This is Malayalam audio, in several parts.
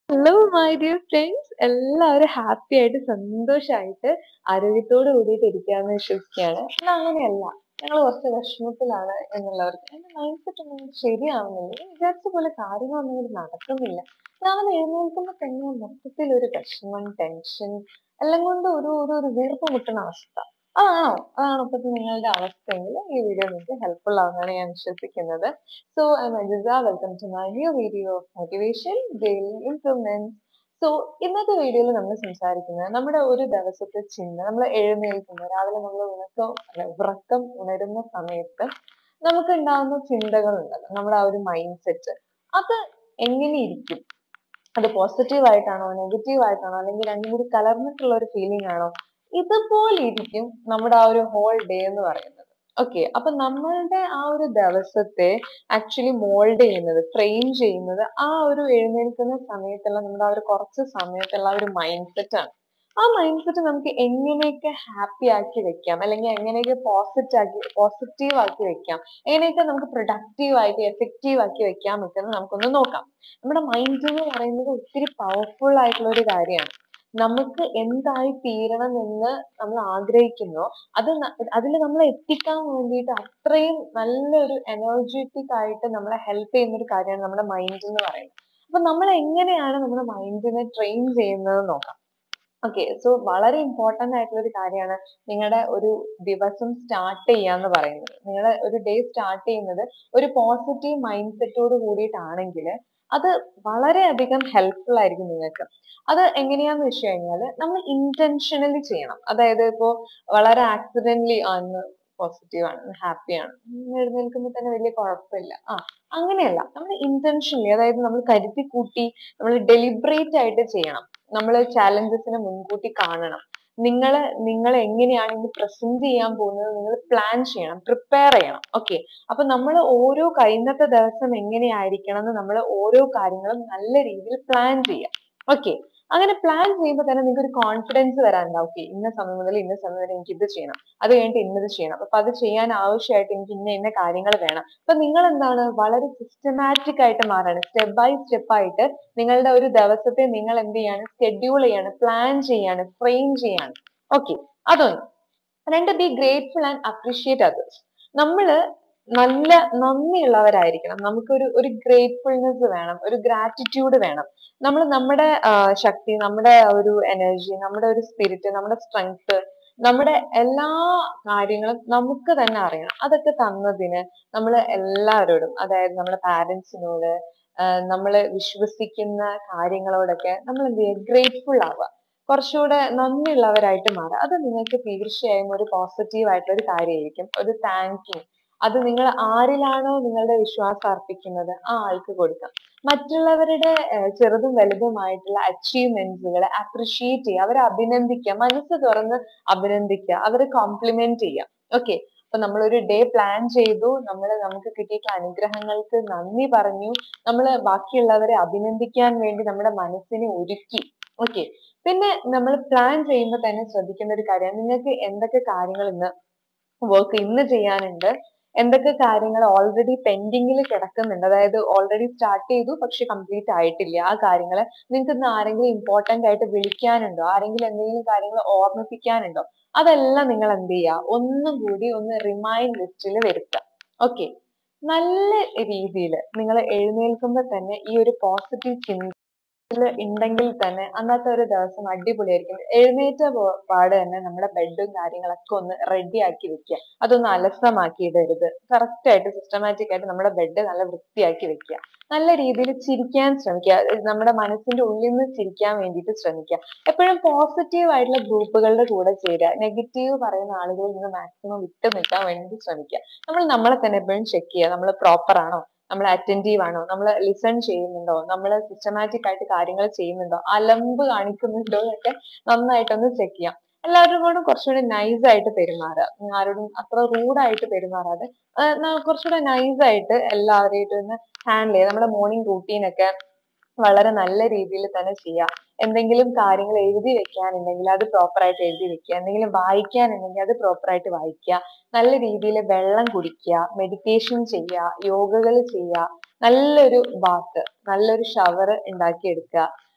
ഹലോ മൈ ഡിയർ ഫ്രണ്ട്സ് എല്ലാവരും ഹാപ്പി ആയിട്ട് സന്തോഷമായിട്ട് ആരോഗ്യത്തോട് കൂടിയിട്ട് ഇരിക്കാന്ന് വിശ്വസിക്കുകയാണ് എന്നാൽ അങ്ങനെയല്ല ഞങ്ങൾ കുറച്ച് വിഷമത്തിലാണ് എന്നുള്ളവർക്ക് എന്റെ മൈൻഡ് സെറ്റ് ഒന്നും ശരിയാവുന്നില്ല വിചാരിച്ച പോലെ കാര്യങ്ങളൊന്നും ഇങ്ങോട്ട് നടക്കുന്നില്ല രാവിലെ എഴുന്നേൽക്കുമ്പോൾ തന്നെ മൊത്തത്തിൽ ഒരു വിഷമം ടെൻഷൻ എല്ലാം കൊണ്ട് ഒരു ഒരു ഒരു വീർപ്പ് മുട്ടുന്ന അവസ്ഥ അതാണോ അതാണോ ഇപ്പോഴത്തെ നിങ്ങളുടെ അവസ്ഥയെങ്കിൽ ഈ വീഡിയോ നിങ്ങൾക്ക് ഹെൽപ്ഫുൾ ആവുമെന്നാണ് ഞാൻ വിശ്വസിക്കുന്നത് so I'm Ajisa welcome to my new video of motivation daily improvement so ഇന്നത്തെ വീഡിയോയിൽ നമ്മൾ സംസാരിക്കുന്നത് നമ്മുടെ ഒരു ദിവസത്തെ ചിന്ത നമ്മൾ എഴുന്നേൽക്കുമ്പോൾ രാവിലെ നമ്മൾ ഉണക്കം അല്ല ഉറക്കം ഉണരുന്ന സമയത്ത് നമുക്ക് ഉണ്ടാകുന്ന ചിന്തകളുണ്ടല്ലോ നമ്മുടെ ആ ഒരു മൈൻഡ് സെറ്റ് അത് എങ്ങനെ ഇരിക്കും അത് പോസിറ്റീവ് ആയിട്ടാണോ നെഗറ്റീവ് ആയിട്ടാണോ അല്ലെങ്കിൽ രണ്ടും കൂടി കലർന്നിട്ടുള്ള ഒരു ഫീലിംഗ് ആണോ ഇതുപോലെ ഇരിക്കും നമ്മുടെ ആ ഒരു ഹോൾ ഡേ എന്ന് പറയുന്നത് ഓക്കെ അപ്പൊ നമ്മളുടെ ആ ഒരു ദിവസത്തെ ആക്ച്വലി മോൾഡ് ചെയ്യുന്നത് ഫ്രെയിം ചെയ്യുന്നത് ആ ഒരു എഴുന്നേൽക്കുന്ന സമയത്തുള്ള നമ്മുടെ ആ ഒരു കുറച്ച് സമയത്തുള്ള ആ ഒരു മൈൻഡ് സെറ്റ് ആണ് ആ മൈൻഡ് സെറ്റ് നമുക്ക് എങ്ങനെയൊക്കെ ഹാപ്പി ആക്കി വെക്കാം അല്ലെങ്കിൽ എങ്ങനെയൊക്കെ പോസിറ്റീവ് ആക്കി പോസിറ്റീവ് ആക്കി വെക്കാം എങ്ങനെയൊക്കെ നമുക്ക് പ്രൊഡക്റ്റീവ് ആയിട്ട് എഫക്റ്റീവ് ആക്കി വെക്കാൻ പറ്റുന്നത് നമുക്കൊന്ന് നോക്കാം നമ്മുടെ മൈൻഡ് എന്ന് പറയുന്നത് ഒത്തിരി പവർഫുൾ ആയിട്ടുള്ള ഒരു കാര്യമാണ് നമുക്ക് എന്തായി തീരണം എന്ന് നമ്മൾ ആഗ്രഹിക്കുന്നോ അത് അതിൽ നമ്മൾ എത്തിക്കാൻ വേണ്ടിയിട്ട് അത്രയും നല്ലൊരു എനർജറ്റിക് ആയിട്ട് നമ്മളെ ഹെൽപ്പ് ചെയ്യുന്ന ഒരു കാര്യമാണ് നമ്മുടെ മൈൻഡ് എന്ന് പറയുന്നത് അപ്പൊ നമ്മൾ എങ്ങനെയാണ് നമ്മുടെ മൈൻഡിനെ ട്രെയിൻ ചെയ്യുന്നത് നോക്കാം ഓക്കെ സോ വളരെ ഇമ്പോർട്ടന്റ് ആയിട്ടുള്ള ഒരു കാര്യമാണ് നിങ്ങളുടെ ഒരു ദിവസം സ്റ്റാർട്ട് ചെയ്യാന്ന് പറയുന്നത് നിങ്ങളുടെ ഒരു ഡേ സ്റ്റാർട്ട് ചെയ്യുന്നത് ഒരു പോസിറ്റീവ് മൈൻഡ് സെറ്റോട് കൂടിയിട്ടാണെങ്കിൽ അത് വളരെയധികം ഹെൽപ്ഫുൾ ആയിരിക്കും നിങ്ങൾക്ക് അത് എങ്ങനെയാന്ന് വെച്ച് കഴിഞ്ഞാൽ നമ്മൾ ഇന്റൻഷനലി ചെയ്യണം അതായത് ഇപ്പോ വളരെ ആക്സിഡന്റലി ആണ് പോസിറ്റീവ് ആണ് ഹാപ്പി ആണ് എഴുന്നേൽക്കുമ്പോൾ തന്നെ വലിയ കുഴപ്പമില്ല ആ അങ്ങനെയല്ല നമ്മൾ ഇന്റൻഷനലി അതായത് നമ്മൾ കരുതി കൂട്ടി നമ്മൾ ഡെലിബറേറ്റ് ആയിട്ട് ചെയ്യണം നമ്മൾ ചാലഞ്ചസിനെ മുൻകൂട്ടി കാണണം നിങ്ങൾ നിങ്ങൾ എങ്ങനെയാണ് ഇന്ന് പ്രസന്റ് ചെയ്യാൻ പോകുന്നത് നിങ്ങൾ പ്ലാൻ ചെയ്യണം പ്രിപ്പയർ ചെയ്യണം ഓക്കെ അപ്പൊ നമ്മൾ ഓരോ ഇന്നത്തെ ദിവസം എങ്ങനെയായിരിക്കണം എന്ന് നമ്മൾ ഓരോ കാര്യങ്ങളും നല്ല രീതിയിൽ പ്ലാൻ ചെയ്യാം ഓക്കെ അങ്ങനെ പ്ലാൻ ചെയ്യുമ്പോൾ തന്നെ നിങ്ങൾക്ക് ഒരു കോൺഫിഡൻസ് വരാനുണ്ടാവും ഓക്കെ ഇന്ന സമയം മുതൽ ഇന്ന സമയം വരെ എനിക്ക് ഇത് ചെയ്യണം അത് കഴിഞ്ഞിട്ട് ഇന്നത് ചെയ്യണം അപ്പൊ അത് ചെയ്യാൻ ആവശ്യമായിട്ട് എനിക്ക് ഇന്ന ഇന്ന കാര്യങ്ങൾ വേണം അപ്പൊ നിങ്ങൾ എന്താണ് വളരെ സിസ്റ്റമാറ്റിക് ആയിട്ട് മാറാണ് സ്റ്റെപ്പ് ബൈ സ്റ്റെപ്പ് ആയിട്ട് നിങ്ങളുടെ ഒരു ദിവസത്തെ നിങ്ങൾ എന്ത് ചെയ്യാണ് ഷെഡ്യൂൾ ചെയ്യാണ് പ്ലാൻ ചെയ്യാണ് ഫ്രെയിം ചെയ്യാണ് ഓക്കെ അതൊന്ന് രണ്ട് be grateful and appreciate others നമ്മള് നല്ല നന്ദിയുള്ളവരായിരിക്കണം നമുക്കൊരു ഒരു ഗ്രേറ്റ്ഫുൾനെസ് വേണം ഒരു ഗ്രാറ്റിറ്റ്യൂഡ് വേണം നമ്മൾ നമ്മുടെ ശക്തി നമ്മുടെ ഒരു എനർജി നമ്മുടെ ഒരു സ്പിരിറ്റ് നമ്മുടെ സ്ട്രെങ്ത് നമ്മുടെ എല്ലാ കാര്യങ്ങളും നമുക്ക് തന്നെ അറിയണം അതൊക്കെ തന്നതിന് നമ്മൾ എല്ലാവരോടും അതായത് നമ്മുടെ പാരന്റ്സിനോട് നമ്മൾ വിശ്വസിക്കുന്ന കാര്യങ്ങളോടൊക്കെ നമ്മൾ എന്ത് ചെയ്യുക ഗ്രേറ്റ്ഫുൾ ആവുക കുറച്ചുകൂടെ നന്ദിയുള്ളവരായിട്ട് മാറുക അത് നിങ്ങൾക്ക് തീർച്ചയായും ഒരു പോസിറ്റീവ് ആയിട്ടുള്ള ഒരു കാര്യമായിരിക്കും ഒരു താങ്കിങ് അത് നിങ്ങൾ ആരിലാണോ നിങ്ങളുടെ വിശ്വാസം അർപ്പിക്കുന്നത് ആ ആൾക്ക് കൊടുക്കാം മറ്റുള്ളവരുടെ ചെറുതും വലുതുമായിട്ടുള്ള അച്ചീവ്മെന്റ്സുകളെ അപ്രിഷിയേറ്റ് ചെയ്യുക അവരെ അഭിനന്ദിക്കുക മനസ്സ് തുറന്ന് അഭിനന്ദിക്കുക അവരെ കോംപ്ലിമെന്റ് ചെയ്യുക ഓക്കെ അപ്പൊ നമ്മൾ ഒരു ഡേ പ്ലാൻ ചെയ്തു നമ്മൾ നമുക്ക് കിട്ടിയിട്ടുള്ള അനുഗ്രഹങ്ങൾക്ക് നന്ദി പറഞ്ഞു നമ്മൾ ബാക്കിയുള്ളവരെ അഭിനന്ദിക്കാൻ വേണ്ടി നമ്മുടെ മനസ്സിനെ ഒരുക്കി ഓക്കെ പിന്നെ നമ്മൾ പ്ലാൻ ചെയ്യുമ്പോൾ തന്നെ ശ്രദ്ധിക്കേണ്ട ഒരു കാര്യം നിങ്ങൾക്ക് എന്തൊക്കെ കാര്യങ്ങൾ ഇന്ന് വർക്ക് ഇന്ന് ചെയ്യാനുണ്ട് എന്തൊക്കെ കാര്യങ്ങൾ ഓൾറെഡി പെൻഡിങ്ങിൽ കിടക്കുന്നുണ്ട് അതായത് ഓൾറെഡി സ്റ്റാർട്ട് ചെയ്തു പക്ഷെ കംപ്ലീറ്റ് ആയിട്ടില്ല ആ കാര്യങ്ങൾ നിങ്ങൾക്ക് ഇന്ന് ആരെങ്കിലും ഇമ്പോർട്ടന്റ് ആയിട്ട് വിളിക്കാനുണ്ടോ ആരെങ്കിലും എന്തെങ്കിലും കാര്യങ്ങൾ ഓർമ്മിപ്പിക്കാനുണ്ടോ അതെല്ലാം നിങ്ങൾ എന്ത് ചെയ്യുക ഒന്നും കൂടി ഒന്ന് റിമൈൻഡ് ലിസ്റ്റിൽ വരുത്തുക ഓക്കെ നല്ല രീതിയിൽ നിങ്ങൾ എഴുന്നേൽക്കുമ്പോൾ തന്നെ ഈ ഒരു പോസിറ്റീവ് ചിന്ത ഉണ്ടെങ്കിൽ തന്നെ അന്നത്തെ ഒരു ദിവസം അടിപൊളിയായിരിക്കും എഴുന്നേറ്റ പാട് തന്നെ നമ്മുടെ ബെഡും കാര്യങ്ങളൊക്കെ ഒന്ന് റെഡി ആക്കി വെക്കുക അതൊന്ന് അലസമാക്കി ഇടരുത് കറക്റ്റ് ആയിട്ട് സിസ്റ്റമാറ്റിക് ആയിട്ട് നമ്മുടെ ബെഡ് നല്ല വൃത്തിയാക്കി വെക്കുക നല്ല രീതിയിൽ ചിരിക്കാൻ ശ്രമിക്കുക നമ്മുടെ മനസ്സിന്റെ ഉള്ളിൽ നിന്ന് ചിരിക്കാൻ വേണ്ടിയിട്ട് ശ്രമിക്കുക എപ്പോഴും പോസിറ്റീവ് ആയിട്ടുള്ള ഗ്രൂപ്പുകളുടെ കൂടെ ചേരുക നെഗറ്റീവ് പറയുന്ന ആളുകളിൽ നിന്ന് മാക്സിമം വിട്ടു നിൽക്കാൻ വേണ്ടി ശ്രമിക്കുക നമ്മൾ നമ്മളെ തന്നെ എപ്പോഴും ചെക്ക് ചെയ്യുക നമ്മൾ പ്രോപ്പർ ആണോ നമ്മൾ അറ്റൻറ്റീവ് ആണോ നമ്മൾ ലിസൺ ചെയ്യുന്നുണ്ടോ നമ്മൾ സിസ്റ്റമാറ്റിക് ആയിട്ട് കാര്യങ്ങൾ ചെയ്യുന്നുണ്ടോ അലമ്പ് കാണിക്കുന്നുണ്ടോ എന്നൊക്കെ നന്നായിട്ടൊന്ന് ചെക്ക് ചെയ്യാം എല്ലാവരും കൂടെ കുറച്ചുകൂടി നൈസ് ആയിട്ട് പെരുമാറുക ആരോടും അത്ര റൂഡായിട്ട് പെരുമാറാതെ കുറച്ചുകൂടെ നൈസ് ആയിട്ട് എല്ലാവരെയായിട്ടും ഒന്ന് ഹാൻഡിൽ ചെയ്യുക നമ്മുടെ മോർണിംഗ് റൂട്ടീനൊക്കെ വളരെ നല്ല രീതിയിൽ തന്നെ ചെയ്യുക എന്തെങ്കിലും കാര്യങ്ങൾ എഴുതി വെക്കാനുണ്ടെങ്കിൽ അത് പ്രോപ്പർ ആയിട്ട് എഴുതി വെക്കുക എന്തെങ്കിലും വായിക്കാനുണ്ടെങ്കിൽ അത് പ്രോപ്പർ ആയിട്ട് വായിക്കുക നല്ല രീതിയിൽ വെള്ളം കുടിക്കുക മെഡിറ്റേഷൻ ചെയ്യുക യോഗകൾ ചെയ്യുക നല്ലൊരു ബാത്ത് നല്ലൊരു ഷവർ ഉണ്ടാക്കിയെടുക്കുക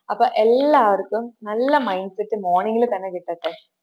അപ്പൊ എല്ലാവർക്കും നല്ല മൈൻഡ് സെറ്റ് മോർണിംഗിൽ തന്നെ കിട്ടട്ടെ